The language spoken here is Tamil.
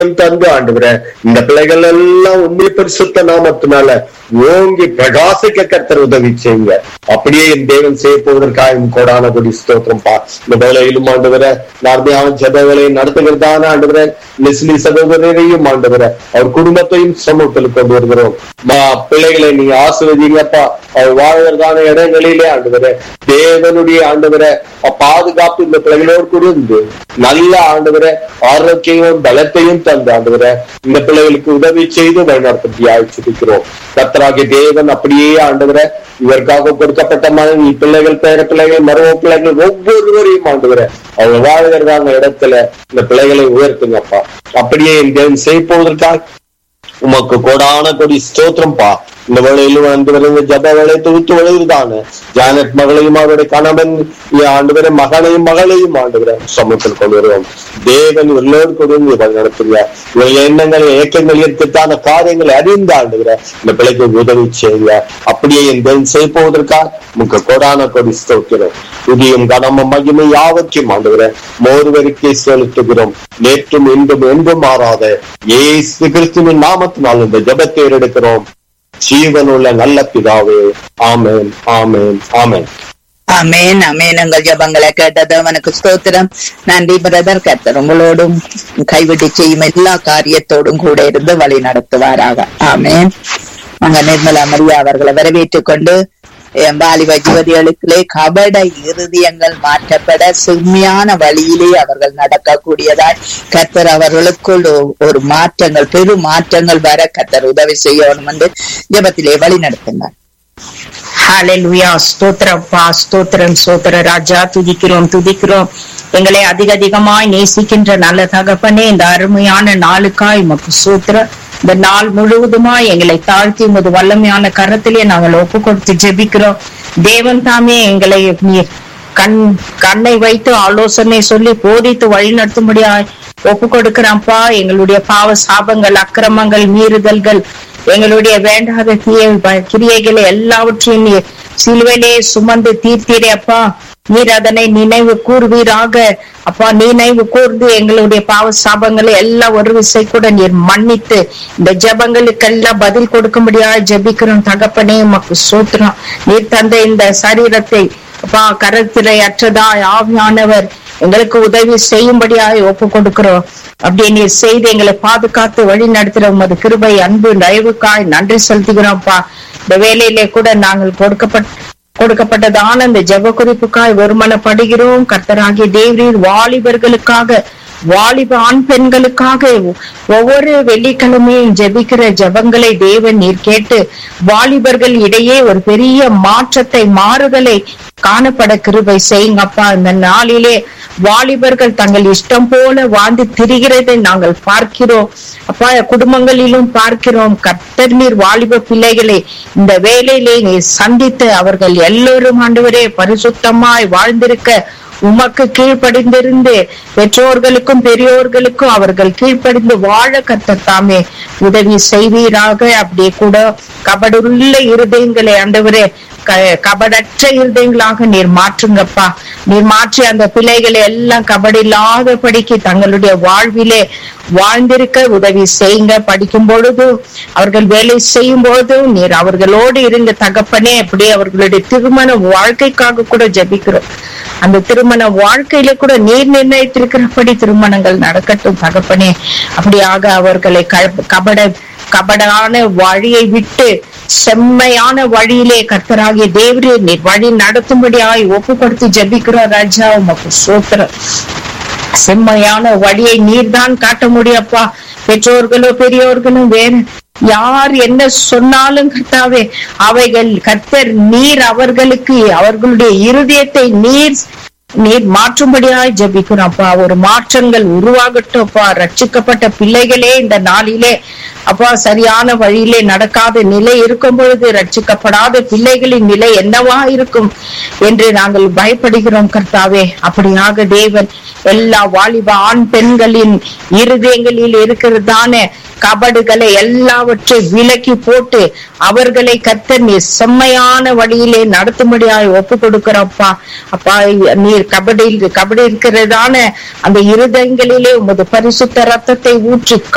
தந்து ஆண்டுகிற இந்த பிள்ளைகள் எல்லாம் உண்மை பரிசுத்த நாமத்தினால ஓங்கி பிரகாசிக்க கர்த்தர் உதவி செய்யுங்க அப்படியே என் தேவன் செய்ய போவதற்காக கோடான கொடி ஸ்தோத்திரம் பா இந்த வேலையிலும் ஆண்டுகிற நார்மையான ஜப வேலையை நடத்துகிறதான ஆண்டுகிற லெஸ்லி சகோதரரையும் ஆண்டுகிற அவர் குடும்பத்தையும் சமூகத்தில் கொண்டு வருகிறோம் மா பிள்ளைகளை நீங்க ஆசிர்வதிங்கப்பா அவர் வாழ்கிறதான இடங்களிலே ஆண்டுகிற தேவனுடைய ஆண்டுகிற பாதுகாப்பு இந்த பிள்ளைகளோடு கூட இருந்து நல்ல ஆண்டுகிற ஆரோக்கியமும் பலத்தையும் தந்து ஆண்டுகிற இந்த பிள்ளைகளுக்கு உதவி செய்து வழிநடத்தி ஆய்ச்சிருக்கிறோம் கத்தராகிய தேவன் அப்படியே ஆண்டுகிற இவருக்காக கொடுக்கப்பட்ட மனைவி பிள்ளைகள் பேர பிள்ளைகள் மருவ பிள்ளைகள் ஒவ்வொருவரையும் ஆண்டுகிற அவங்க வாழ்கிறதான இடத்துல இந்த பிள்ளைகளை உயர்த்துங்கப்பா அப்படியே என் தேவன் செய்ய உமக்கு கோடான கொடி ஸ்தோத்திரம் பா இந்த வேளையிலும் வந்து வருங்க ஜப வேலை தொகுத்து வருவதுதானே ஜானட் மகளையும் அவருடைய கணவன் ஆண்டு வரை மகனையும் மகளையும் ஆண்டு வரை சமூகத்தில் கொண்டு வருவோம் தேவன் இவர்களோடு கொடுங்க நடத்துங்க இவர்கள் எண்ணங்களை ஏக்கங்கள் இருக்கத்தான காரியங்களை அறிந்து ஆண்டுகிற இந்த பிள்ளைக்கு உதவி செய்யுங்க அப்படியே என் தேவன் செய்ய முக்க கோடான கொடி ஸ்தோக்கிறோம் புதியும் கனமும் மகிமை யாவற்றையும் ஆண்டுகிற மோர்வருக்கே செலுத்துகிறோம் நேற்றும் இன்றும் என்றும் மாறாத ஏசு கிறிஸ்துவின் நாமத்தினால் இந்த ஜபத்தை எடுக்கிறோம் ஜீவனுள்ள நல்ல பிதாவே ஆமேன் ஆமேன் ஆமேன் அமேன் அமேன் உங்கள் ஜபங்களை கேட்டது அவனுக்கு ஸ்தோத்திரம் நன்றி பிரதர் கர்த்தர் உங்களோடும் கைவிட்டு செய்யும் எல்லா காரியத்தோடும் கூட இருந்து வழி நடத்துவாராக ஆமேன் அங்க நிர்மலா மரியா அவர்களை வரவேற்றுக் கொண்டு வாலிப ஜோதிகளுக்குள்ளே கபட இருதயங்கள் மாற்றப்பட செம்மையான வழியிலே அவர்கள் நடக்கக்கூடியதாய் கத்தர் அவர்களுக்குள் ஒரு மாற்றங்கள் பெரு மாற்றங்கள் வர கத்தர் உதவி செய்யணும் என்று ஜபத்திலே வழி நடத்துங்கள் ஹalleluya ஸ்தோத்திரப்பா ஸ்தோத்திரம் ஸ்தோத்திர ராஜா துதிக்கிறோம் துதிக்கிறோம் எங்களை அதிக அதிகமாய் நேசிக்கின்ற நல்ல தகப்பனே இந்த அருமையான நாளுக்காய் உமக்கு சூத்திரம் இந்த நாள் முழுவதுமாய் எங்களை தாழ்த்தி உமது வல்லமையான கரத்திலே நாங்கள் ஒப்பு கொடுத்து ஜெபிக்கிறோம் தேவன் தாமே எங்களை நீர் கண் கண்ணை வைத்து ஆலோசனை சொல்லி போதித்து வழி நடத்தும்படியாய் ஒப்பு கொடுக்கிறோம்ப்பா எங்களுடைய பாவ சாபங்கள் அக்கிரமங்கள் மீறுதல்கள் எங்களுடைய வேண்டாத தீய கிரியைகளை எல்லாவற்றையும் நீர் சிலுவையிலே சுமந்து தீர்த்தீரே அப்பா நீர் அதனை நினைவு கூறுவீராக அப்பா நினைவு கூர்ந்து எங்களுடைய பாவ சாபங்களை எல்லாம் ஒரு விசை கூட நீர் மன்னித்து இந்த ஜபங்களுக்கெல்லாம் பதில் கொடுக்கும்படியா ஜபிக்கிறோம் தகப்பனே உமக்கு சூத்திரம் நீர் தந்த இந்த சரீரத்தை அப்பா கரத்திரை அற்றதாய் ஆவியானவர் எங்களுக்கு உதவி செய்யும்படியாய் ஒப்பு கொடுக்கிறோம் அப்படி நீர் செய்து எங்களை பாதுகாத்து வழி நடத்துற உமது கிருபை அன்பு தயவுக்காய் நன்றி செலுத்துகிறோம்ப்பா இந்த வேலையிலே கூட நாங்கள் கொடுக்கப்பட்ட கொடுக்கப்பட்டதான இந்த ஜெப குறிப்புக்காய் ஒருமனப்படுகிறோம் கர்த்தராகிய தேவரீர் வாலிபர்களுக்காக வாலிப ஆண் பெண்களுக்காக ஒவ்வொரு வெள்ளிக்கிழமையும் ஜெபிக்கிற ஜெபங்களை தேவன் நீர் கேட்டு வாலிபர்கள் இடையே ஒரு பெரிய மாற்றத்தை மாறுதலை காணப்பட கிருபை செய்யுங்கப்பா இந்த நாளிலே வாலிபர்கள் தங்கள் இஷ்டம் போல வாழ்ந்து திரிகிறதை நாங்கள் பார்க்கிறோம் அப்பா குடும்பங்களிலும் பார்க்கிறோம் கர்த்தர் நீர் வாலிப பிள்ளைகளை இந்த வேலையிலே நீர் சந்தித்து அவர்கள் எல்லோரும் ஆண்டவரே பரிசுத்தமாய் வாழ்ந்திருக்க உமக்கு கீழ்ப்படிந்திருந்து பெற்றோர்களுக்கும் பெரியோர்களுக்கும் அவர்கள் கீழ்ப்படிந்து வாழ கத்தத்தாமே உதவி செய்வீராக அப்படியே கூட கபடுள்ள இருதயங்களை ஆண்டவரே கபடற்ற இருதயங்களாக நீர் மாற்றுங்கப்பா நீர் மாற்றி அந்த பிள்ளைகளை எல்லாம் கபடி இல்லாதபடிக்கு தங்களுடைய வாழ்விலே வாழ்ந்திருக்க உதவி செய்யுங்க படிக்கும் பொழுது அவர்கள் வேலை செய்யும் பொழுதும் நீர் அவர்களோடு இருந்த தகப்பனே அப்படி அவர்களுடைய திருமண வாழ்க்கைக்காக கூட ஜபிக்கிறோம் அந்த திருமண வாழ்க்கையில கூட நீர் நிர்ணயித்திருக்கிறபடி திருமணங்கள் நடக்கட்டும் தகப்பனே அப்படியாக அவர்களை கபட கபடான வழியை விட்டு செம்மையான வழியிலே கர்த்தராகிய தேவரே நீர் வழி நடத்தும்படியாய் ஒப்பு கொடுத்து ஜபிக்கிறோம் ராஜா உமக்கு சோத்திரம் செம்மையான வழியை நீர் தான் காட்ட முடியப்பா பெற்றோர்களோ பெரியோர்களோ வேறு யார் என்ன சொன்னாலும் கர்த்தாவே அவைகள் கர்த்தர் நீர் அவர்களுக்கு அவர்களுடைய இருதயத்தை நீர் நீர் மாற்றும்படியாய் ஜபிக்கிறோம் அப்பா ஒரு மாற்றங்கள் உருவாகட்டும் அப்பா ரட்சிக்கப்பட்ட பிள்ளைகளே இந்த நாளிலே அப்பா சரியான வழியிலே நடக்காத நிலை இருக்கும் பொழுது ரட்சிக்கப்படாத பிள்ளைகளின் நிலை என்னவா இருக்கும் என்று நாங்கள் பயப்படுகிறோம் கர்த்தாவே அப்படியாக தேவன் எல்லா வாலிப ஆண் பெண்களின் இருதயங்களில் இருக்கிறதான கபடுகளை எல்லாவற்றை விலக்கி போட்டு அவர்களை கத்த நீர் செம்மையான வழியிலே நடத்தும்படியாய் ஒப்பு கொடுக்கிறப்பா அப்பா நீர் கபடி கபடி இருக்கிறதான அந்த இருதயங்களிலே உமது பரிசுத்த ரத்தத்தை ஊற்றி